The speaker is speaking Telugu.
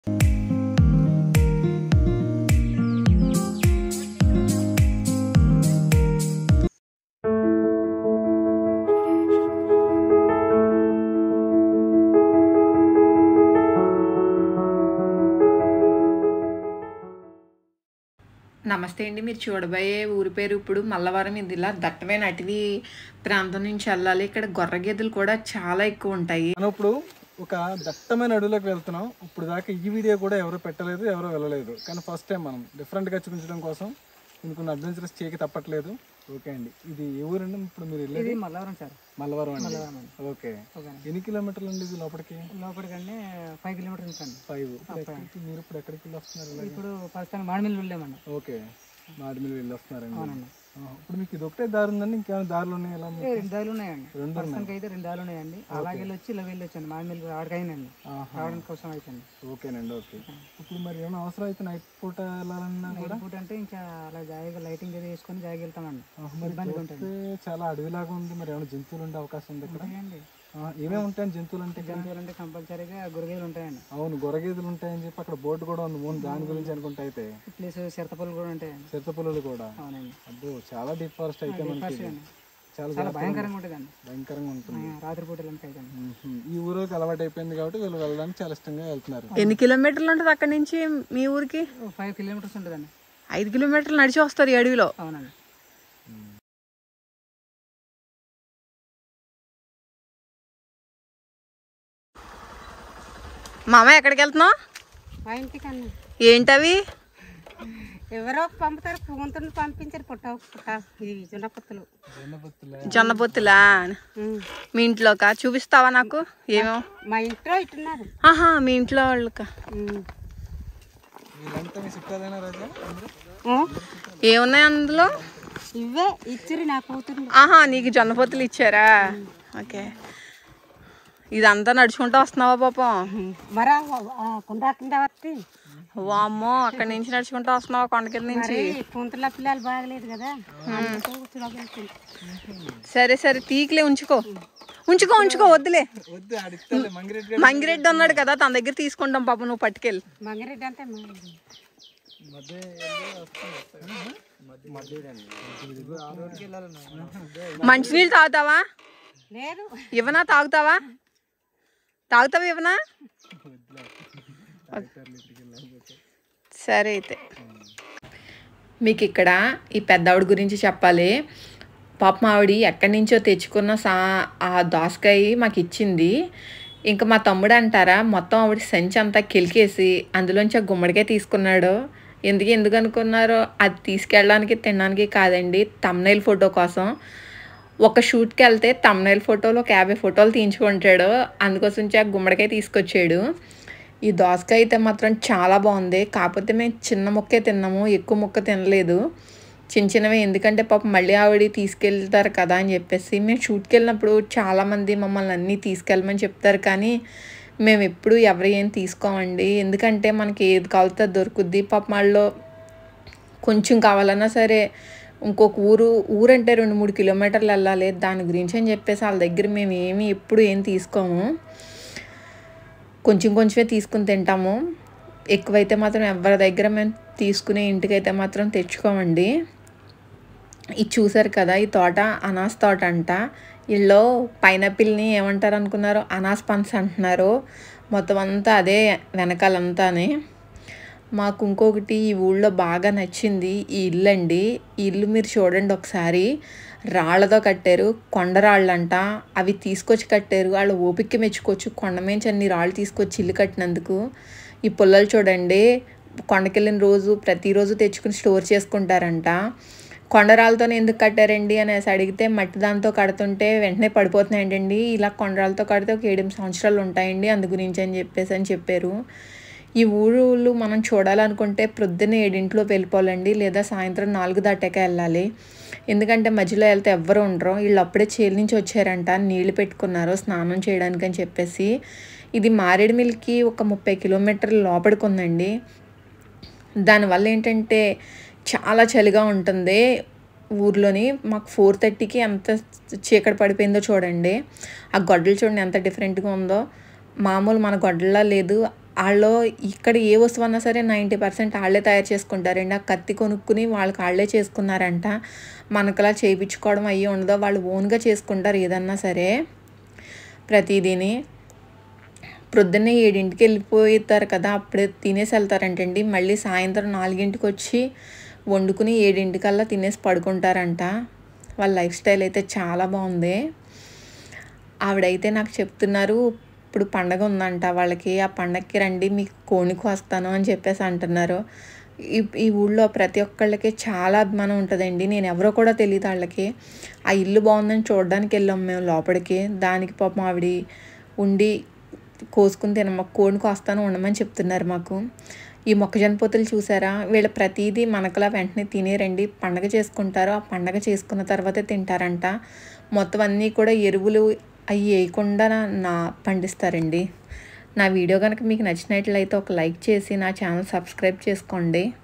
నమస్తే అండి మీరు చూడబోయే ఊరి పేరు ఇప్పుడు మల్లవరం ఇది ఇలా దట్టమైన అటవీ ప్రాంతం నుంచి వెళ్ళాలి ఇక్కడ గొర్రె గేదెలు కూడా చాలా ఎక్కువ ఉంటాయి మనం ఇప్పుడు ఒక దట్టమైన అడవిలోకి వెళ్తున్నాం ఇప్పుడు దాకా ఈ వీడియో కూడా ఎవరు పెట్టలేదు ఎవరు వెళ్ళలేదు కానీ ఫస్ట్ టైం మనం డిఫరెంట్గా చూపించడం కోసం కొన్ని కొన్ని అడ్వెంచరస్ చేయక తప్పట్లేదు ఓకే అండి ఇది ఏ ఊరండి ఇప్పుడు మీరు వెళ్ళేది ఇది మల్లవరం సార్ మల్లవరం అండి ఓకే ఓకే. ఎన్ని కిలోమీటర్లు అండి ఇది లోపలికి లోపలికంటే ఫైవ్ కిలోమీటర్స్ అండి ఫైవ్ మీరు ఇప్పుడు ఎక్కడికి వెళ్ళి వస్తున్నారు ఇలాగ? ఇప్పుడు ప్రస్తుతానికి మామిడి వెళ్ళామండి ఓకే మాడిమిల్లి వెళ్ళి వస్తున్నారండి అవునండి ఆ, ఇప్పుడు మీకు ఇది ఒకటే దారి ఉందండి ఇంకేమైనా దారులు ఉన్నాయి ఎలా ఏ, రెండు దారులు ఉన్నాయండి రెండు ప్రస్తుతానికి అయితే రెండు దారులు ఉన్నాయండి అలాగే వెళ్ళొచ్చి ఇలా వెళ్ళొచ్చండి మామిడి ఆడికైనండి ఆహా. రావడానికి కోసం అయితే ఓకేనండి ఓకే ఇప్పుడు మరి ఏమైనా అవసరం అయితే నైట్ పూట వెళ్ళాలన్నా కూడా ఫుడ్ అంటే ఇంకా అలా జాయిగా లైటింగ్ అది వేసుకొని జాయిగా వెళ్తామండి ఆహా, మరి ఇబ్బందిగా ఉంటుంది చూస్తే చాలా అడవిలాగా ఉంది మరి ఏమైనా జంతువులు ఉండే అవకాశం ఉంది ఇక్కడ ఉంటాయండి ఆ, ఏమేమి ఉంటాయండి జంతువులు అంటే ఇక్కడ? జంతువులు అంటే కంపల్సరీగా గురగేలు ఉంటాయండి అవును గొరగేదులు ఉంటాయని చెప్పి అక్కడ బోర్డు కూడా ఉంది మూడు దాని గురించి అనుకుంటే అయితే ప్లస్ చిరతపల్లి కూడా ఉంటాయండి చిరుతపుల్లలు కూడా అవునండి అబ్బో చాలా డీప్ ఫారెస్ట్ అయితే మనకి ఇది. అండి. చాలా చాలా జాగ్రత్తగా భయంకరంగా ఉంటుందండి భయంకరంగా ఉంటుంది ఆ, రాత్రిపూట వెళ్ళడానికి అయితే మ్మ్. ఈ ఊరికి అలవాటు అయిపోయింది కాబట్టి వీళ్ళు వెళ్ళడానికి చాలా ఇష్టంగా వెళ్తున్నారు ఎన్ని కిలోమీటర్లు ఉంటుంది అక్కడి నుంచి మీ ఊరికి ఫైవ్ కిలోమీటర్స్ ఉంటుందండి ఐదు కిలోమీటర్లు నడిచి వస్తారు ఈ అడవిలో అవునండి మామ ఎక్కడికి వెళ్తున్నావు మా ఇంటికి అన్న ఏంటవి ఎవరో పంపుతారు పువ్వుతుని పంపించారు పుట్ట పుట్ట ఇది జొన్నపత్తులు జొన్న పొత్తులా మీ ఇంట్లోకా చూపిస్తావా నాకు ఏమో మా ఇంట్లో ఇట్టున్నారు ఆహా మీ ఇంట్లో వాళ్ళకా ఉమ్. వీళ్ళంతా మీ చుట్టాలైనా రాజా అందరూ? ఆ? ఏమున్నాయి అందులో ఇవే ఇచ్చిరి నా కూతురు ఆహా నీకు జొన్న పొత్తులు ఇచ్చారా ఓకే ఇదంతా నడుచుకుంటూ వస్తున్నావా పాపం మరా కుండ కింద వస్తే వామ్మో అక్కడి నుంచి నడుచుకుంటూ వస్తున్నావా కొండ కింద నుంచి మరి కుంతుల పిల్లలు బాగలేదు కదా అందుకే చూడగలుగుతుంది. సరే సరే తీకిలే ఉంచుకో ఉంచుకో ఉంచుకో వద్దులే వద్దు అడిగితే మంగిరెడ్డి మంగిరెడ్డి ఉన్నాడు కదా తన దగ్గర తీసుకుంటాం పాప నువ్వు పట్టుకెళ్ళి మంగిరెడ్డి అంటే మా- మధ్య మంచినీళ్ళు తాగుతావా లేదు ఇవ్వనా తాగుతావా తాగుతావా ఇవ్వనా సరే అయితే మీకు ఇక్కడ ఈ పెద్దవాడి గురించి చెప్పాలి పాపం ఆవిడ ఎక్కడి నుంచో తెచ్చుకున్న సా ఆ దోసకాయ మాకు ఇచ్చింది ఇంకా మా తమ్ముడు అంటారా మొత్తం ఆవిడ సంచి అంతా కిలికేసి అందులోంచి ఆ గుమ్మడికాయ తీసుకున్నాడు ఎందుకు ఎందుకు అనుకున్నారో అది తీసుకెళ్ళడానికి తినడానికి కాదండి తమ్నైల్ ఫోటో కోసం ఒక షూట్కి వెళ్తే తమ్నైల్ ఫోటోలు ఒక యాభై ఫోటోలు తీయించుకుంటాడు అందుకోసం ఆ గుమ్మడికాయ తీసుకొచ్చాడు ఈ దోసకాయ అయితే మాత్రం చాలా బాగుంది కాకపోతే మేము చిన్న ముక్కే తిన్నాము ఎక్కువ ముక్క తినలేదు చిన్న చిన్నవి ఎందుకంటే పాపం మళ్ళీ ఆవిడ తీసుకెళ్తారు కదా అని చెప్పేసి మేము షూట్కి వెళ్ళినప్పుడు చాలామంది మమ్మల్ని అన్నీ తీసుకెళ్ళమని చెప్తారు కానీ మేము ఎప్పుడు ఎవరు ఏం తీసుకోమండి ఎందుకంటే మనకి ఏది కావాలితే అది దొరుకుద్ది పాపం వాళ్ళు కొంచెం కావాలన్నా సరే ఇంకొక ఊరు ఊరంటే రెండు మూడు కిలోమీటర్లు వెళ్ళాలి దాని గురించి అని చెప్పేసి వాళ్ళ దగ్గర మేము ఏమి ఎప్పుడు ఏం తీసుకోము కొంచెం కొంచెమే తీసుకుని తింటాము ఎక్కువైతే మాత్రం ఎవరి దగ్గర మేము తీసుకునే ఇంటికైతే మాత్రం తెచ్చుకోమండి ఇది చూసారు కదా ఈ తోట అనాస్ తోట అంట వీళ్ళు పైనాపిల్ని ఏమంటారు అనుకున్నారు అనాస్ పన్స్ అంటున్నారు మొత్తం అంతా అదే వెనకాలంతానే మాకు ఇంకొకటి ఈ ఊళ్ళో బాగా నచ్చింది ఈ ఇల్లు అండి ఈ ఇల్లు మీరు చూడండి ఒకసారి రాళ్ళతో కట్టారు కొండ రాళ్ళంట అవి తీసుకొచ్చి కట్టారు వాళ్ళు ఓపిక మెచ్చుకోవచ్చు కొండ మించి అన్ని రాళ్ళు తీసుకొచ్చి ఇల్లు కట్టినందుకు ఈ పుల్లలు చూడండి కొండకెళ్ళిన రోజు ప్రతిరోజు తెచ్చుకుని స్టోర్ చేసుకుంటారంట కొండరాలతోనే ఎందుకు కట్టారండి అనేసి అడిగితే మట్టి దాంతో కడుతుంటే వెంటనే పడిపోతున్నాయంటండి ఇలా కొండరాలతో కడితే ఒక ఏడెనిమిది సంవత్సరాలు ఉంటాయండి అందు గురించి అని చెప్పేసి అని చెప్పారు ఈ ఊళ్ళు మనం చూడాలనుకుంటే ప్రొద్దున ఏడింట్లో వెళ్ళిపోవాలండి లేదా సాయంత్రం నాలుగు దాటాక వెళ్ళాలి ఎందుకంటే మధ్యలో వెళ్తే ఎవ్వరు ఉండరు వీళ్ళు అప్పుడే చేలు నుంచి వచ్చారంట నీళ్లు పెట్టుకున్నారు స్నానం చేయడానికి అని చెప్పేసి ఇది మారేడుమిల్లికి ఒక ముప్పై కిలోమీటర్ల లోపలికి ఉందండి దానివల్ల ఏంటంటే చాలా చలిగా ఉంటుంది ఊర్లోని మాకు ఫోర్ థర్టీకి ఎంత చీకటి పడిపోయిందో చూడండి ఆ గొడ్డలు చూడండి ఎంత డిఫరెంట్గా ఉందో మామూలు మన గొడ్డలా లేదు వాళ్ళు ఇక్కడ ఏ వస్తువు అన్నా సరే నైంటీ పర్సెంట్ వాళ్ళే తయారు చేసుకుంటారండి ఆ కత్తి కొనుక్కుని వాళ్ళకి వాళ్ళే చేసుకున్నారంట మనకలా చేయించుకోవడం అయ్యి ఉండదో వాళ్ళు ఓన్గా చేసుకుంటారు ఏదన్నా సరే ప్రతిదీని ప్రొద్దున్నే ఏడింటికి వెళ్ళిపోతారు కదా అప్పుడే తినేసి వెళ్తారంటండి మళ్ళీ సాయంత్రం నాలుగింటికి వచ్చి వండుకుని ఏడింటికల్లా తినేసి పడుకుంటారంట వాళ్ళ లైఫ్ స్టైల్ అయితే చాలా బాగుంది ఆవిడైతే నాకు చెప్తున్నారు ఇప్పుడు పండగ ఉందంట వాళ్ళకి ఆ పండగకి రండి మీకు కోణి కోస్తాను అని చెప్పేసి అంటున్నారు ఈ ఈ ఊళ్ళో ప్రతి ఒక్కళ్ళకి చాలా అభిమానం ఉంటుందండి నేను ఎవరో కూడా తెలియదు వాళ్ళకి ఆ ఇల్లు బాగుందని చూడడానికి వెళ్ళాం మేము లోపలికి దానికి పాపం ఆవిడ ఉండి కోసుకుని తినమ్మ కోడిని కోస్తాను ఉండమని చెప్తున్నారు మాకు ఈ మొక్కజొన్న పొత్తులు చూసారా వీళ్ళ ప్రతిదీ మనకలా వెంటనే తినేరండి పండగ చేసుకుంటారు ఆ పండగ చేసుకున్న తర్వాతే తింటారంట మొత్తం అన్నీ కూడా ఎరువులు అవి వేయకుండా నా పండిస్తారండి నా వీడియో కనుక మీకు నచ్చినట్లయితే ఒక లైక్ చేసి నా ఛానల్ సబ్స్క్రైబ్ చేసుకోండి